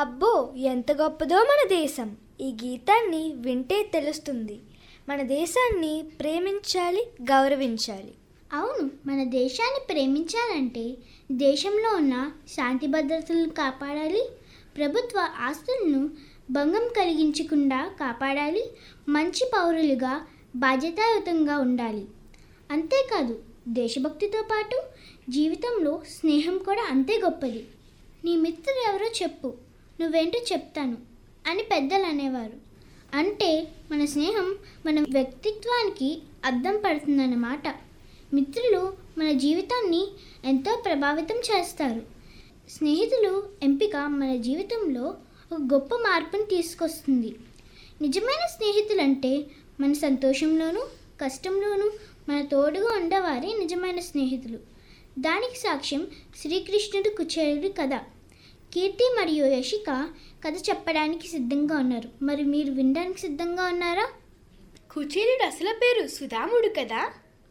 అబ్బో ఎంత గొప్పదో మన దేశం ఈ గీతాన్ని వింటే తెలుస్తుంది మన దేశాన్ని ప్రేమించాలి గౌరవించాలి అవును మన దేశాన్ని ప్రేమించాలంటే దేశంలో ఉన్న శాంతి భద్రతలను కాపాడాలి ప్రభుత్వ ఆస్తులను భంగం కలిగించకుండా కాపాడాలి మంచి పౌరులుగా బాధ్యతాయుతంగా ఉండాలి అంతేకాదు దేశభక్తితో పాటు జీవితంలో స్నేహం కూడా అంతే గొప్పది నీ మిత్రుడు ఎవరో చెప్పు నువ్వేంటో చెప్తాను అని పెద్దలు అనేవారు అంటే మన స్నేహం మన వ్యక్తిత్వానికి అద్దం పడుతుందన్నమాట మిత్రులు మన జీవితాన్ని ఎంతో ప్రభావితం చేస్తారు స్నేహితులు ఎంపిక మన జీవితంలో ఒక గొప్ప మార్పును తీసుకొస్తుంది నిజమైన స్నేహితులంటే మన సంతోషంలోనూ కష్టంలోనూ మన తోడుగా ఉండేవారే నిజమైన స్నేహితులు దానికి సాక్ష్యం శ్రీకృష్ణుడు కుచేలుడి కథ కీర్తి మరియు యశిక కథ చెప్పడానికి సిద్ధంగా ఉన్నారు మరి మీరు వినడానికి సిద్ధంగా ఉన్నారా కుచేలుడు అసలు పేరు సుధాముడు కదా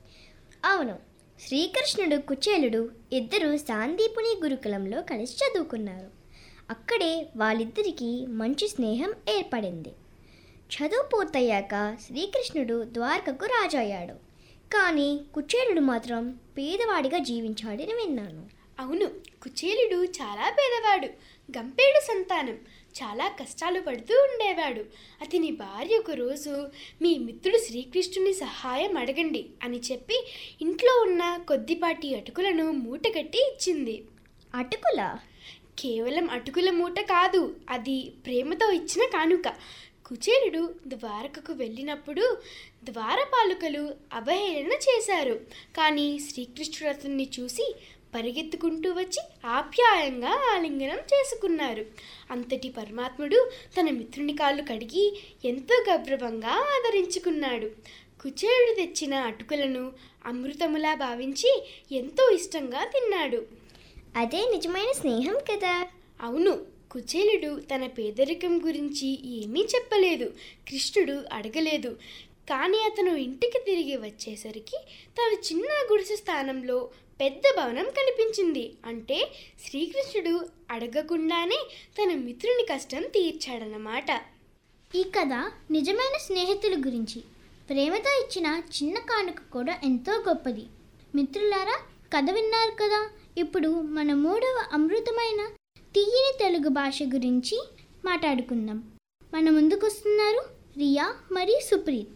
అవును శ్రీకృష్ణుడు కుచేలుడు ఇద్దరు సాందీపుని గురుకులంలో కలిసి చదువుకున్నారు అక్కడే వాళ్ళిద్దరికీ మంచి స్నేహం ఏర్పడింది చదువు పూర్తయ్యాక శ్రీకృష్ణుడు ద్వారకకు రాజు అయ్యాడు కానీ కుచేలుడు మాత్రం పేదవాడిగా జీవించాడని విన్నాను అవును కుచేలుడు చాలా పేదవాడు గంపేడు సంతానం చాలా కష్టాలు పడుతూ ఉండేవాడు అతని భార్య ఒకరోజు మీ మిత్రుడు శ్రీకృష్ణుని సహాయం అడగండి అని చెప్పి ఇంట్లో ఉన్న కొద్దిపాటి అటుకులను మూటగట్టి ఇచ్చింది అటుకుల కేవలం అటుకుల మూట కాదు అది ప్రేమతో ఇచ్చిన కానుక కుచేలుడు ద్వారకకు వెళ్ళినప్పుడు ద్వారపాలకులు అవహేళన చేశారు కానీ శ్రీకృష్ణుడు అతన్ని చూసి పరిగెత్తుకుంటూ వచ్చి ఆప్యాయంగా ఆలింగనం చేసుకున్నారు అంతటి పరమాత్ముడు తన మిత్రుని కాళ్ళు కడిగి ఎంతో గౌరవంగా ఆదరించుకున్నాడు కుచేలుడు తెచ్చిన అటుకులను అమృతములా భావించి ఎంతో ఇష్టంగా తిన్నాడు అదే నిజమైన స్నేహం కదా అవును కుచేలుడు తన పేదరికం గురించి ఏమీ చెప్పలేదు కృష్ణుడు అడగలేదు కానీ అతను ఇంటికి తిరిగి వచ్చేసరికి తన చిన్న గుడిసె స్థానంలో పెద్ద భవనం కనిపించింది అంటే శ్రీకృష్ణుడు అడగకుండానే తన మిత్రుని కష్టం తీర్చాడన్నమాట ఈ కథ నిజమైన స్నేహితుల గురించి ప్రేమతో ఇచ్చిన చిన్న కానుక కూడా ఎంతో గొప్పది మిత్రులారా కథ విన్నారు కదా ఇప్పుడు మన మూడవ అమృతమైన తీయని తెలుగు భాష గురించి మాట్లాడుకుందాం మన ముందుకు వస్తున్నారు రియా మరియు సుప్రీత్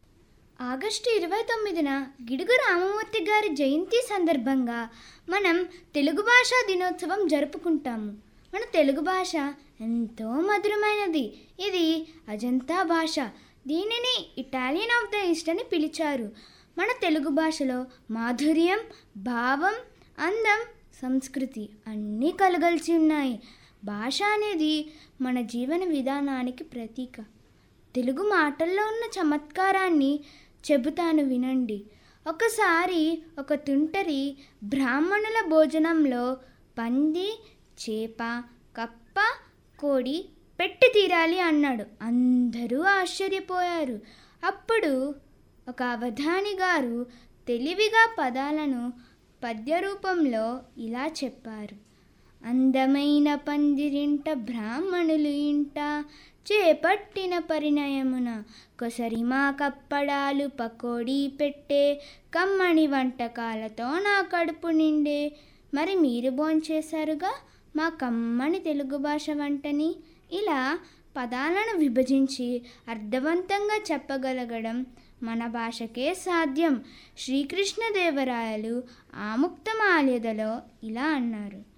ఆగస్టు ఇరవై తొమ్మిదిన గిడుగు రామమూర్తి గారి జయంతి సందర్భంగా మనం తెలుగు భాషా దినోత్సవం జరుపుకుంటాము మన తెలుగు భాష ఎంతో మధురమైనది ఇది అజంతా భాష దీనిని ఇటాలియన్ ఆఫ్ ద ఈస్ట్ అని పిలిచారు మన తెలుగు భాషలో మాధుర్యం భావం అందం సంస్కృతి అన్నీ కలగలిసి ఉన్నాయి భాష అనేది మన జీవన విధానానికి ప్రతీక తెలుగు మాటల్లో ఉన్న చమత్కారాన్ని చెబుతాను వినండి ఒకసారి ఒక తుంటరి బ్రాహ్మణుల భోజనంలో పంది చేప కప్ప కోడి పెట్టి తీరాలి అన్నాడు అందరూ ఆశ్చర్యపోయారు అప్పుడు ఒక అవధాని గారు తెలివిగా పదాలను పద్య రూపంలో ఇలా చెప్పారు అందమైన పందిరింట బ్రాహ్మణులు ఇంట చేపట్టిన పరిణయమున కొసరిమా కప్పడాలు పకోడీ పెట్టే కమ్మని వంటకాలతో నా కడుపు నిండే మరి మీరు భోంచేశారుగా మా కమ్మని తెలుగు భాష వంటని ఇలా పదాలను విభజించి అర్థవంతంగా చెప్పగలగడం మన భాషకే సాధ్యం శ్రీకృష్ణదేవరాయలు ఆముక్తమాల్యదలో ఇలా అన్నారు